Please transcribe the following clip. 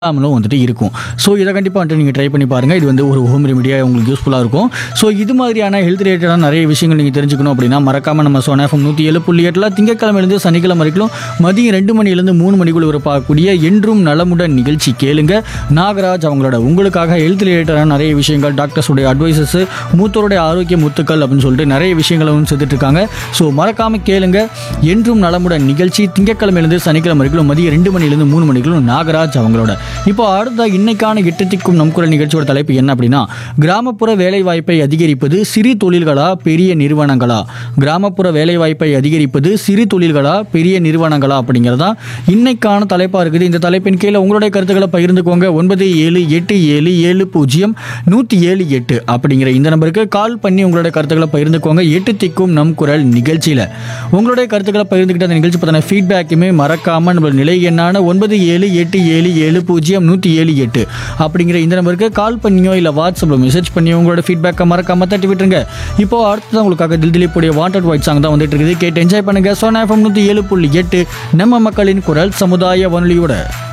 இல்லாமலும் வந்துட்டு இருக்கும் ஸோ இதை கண்டிப்பாக வந்துட்டு நீங்கள் ட்ரை பண்ணி பாருங்கள் இது வந்து ஒரு ஹோம் ரெமிடியாக உங்களுக்கு யூஸ்ஃபுல்லாக இருக்கும் ஸோ இது மாதிரியான ஹெல்த் ரிலேட்டடான நிறைய விஷயங்கள் நீங்கள் தெரிஞ்சுக்கணும் அப்படின்னா மறக்காமல் நம்ம சோனாஃபம் நூற்றி ஏழு புள்ளி எட்டில் திங்கக்கிழமையிலேருந்து சனிக்கிழமை வரைக்கும் மதியம் ரெண்டு மணிலேருந்து மூணு மணிக்குள்ள ஒரு பார்க்கக்கூடிய என்றும் நலமுடன் நிகழ்ச்சி கேளுங்க நாகராஜ் அவங்களோட உங்களுக்காக ஹெல்த் ரிலேட்டடான நிறைய விஷயங்கள் டாக்டர்ஸுடைய அட்வைசஸ் மூத்தோருடைய ஆரோக்கிய முத்துக்கள் அப்படின்னு சொல்லிட்டு நிறைய விஷயங்களை வந்து சேர்த்துட்டு இருக்காங்க ஸோ மறக்காமல் கேளுங்க என்றும் நலமுடன் நிகழ்ச்சி திங்கக்கிழமையிலேருந்து சனிக்கிழமை வரைக்கும் மதியம் ரெண்டு மணிலேருந்து மூணு மணிக்குள்ள நாகராஜ் அவங்களோட இப்போ அடுத்த இன்னைக்கான எட்டு திக்கும் நம் குரல் நிகழ்ச்சியோட தலைப்பு என்ன அப்படின்னா கிராமப்புற வேலைவாய்ப்பை அதிகரிப்பது சிறு தொழில்களா பெரிய நிறுவனங்களா கிராமப்புற வேலைவாய்ப்பை அதிகரிப்பது சிறு தொழில்களா பெரிய நிறுவனங்களா அப்படிங்கிறதா இன்னைக்கான தலைப்பாக இருக்குது இந்த தலைப்பின் கீழே உங்களுடைய கருத்துக்களை பகிர்ந்துக்கோங்க ஒன்பது ஏழு எட்டு ஏழு ஏழு பூஜ்ஜியம் நூற்றி ஏழு எட்டு அப்படிங்கிற இந்த நம்பருக்கு கால் பண்ணி உங்களுடைய கருத்துக்களை பகிர்ந்துக்கோங்க எட்டு திக்கும் நம் குரல் நிகழ்ச்சியில் உங்களுடைய கருத்துக்களை பகிர்ந்துக்கிட்ட அந்த நிகழ்ச்சி பற்றின ஃபீட்பேக்குமே மறக்காம நம்ம நிலை எண்ணான ஒன்பது ஏழு எட்டு ஏழு ஏழு பூஜ்ஜியம் நூற்றி ஏழு எட்டு அப்படிங்கிற இந்த நம்பருக்கு கால் பண்ணியோ இல்லை வாட்ஸ்அப்பில் மெசேஜ் பண்ணியோ உங்களோட ஃபீட்பேக்கை மறக்காம தட்டி விட்டுருங்க இப்போ அடுத்தது உங்களுக்காக தில் திலீப்புடைய வாண்டட் ஒயிட் சாங் தான் வந்துட்டு இருக்குது கேட்டு என்ஜாய் பண்ணுங்க சோனா எஃப்எம் நூற்றி ஏழு புள்ளி எட்டு நம்ம மக்களின் குரல் சமுதாய வானொலியோட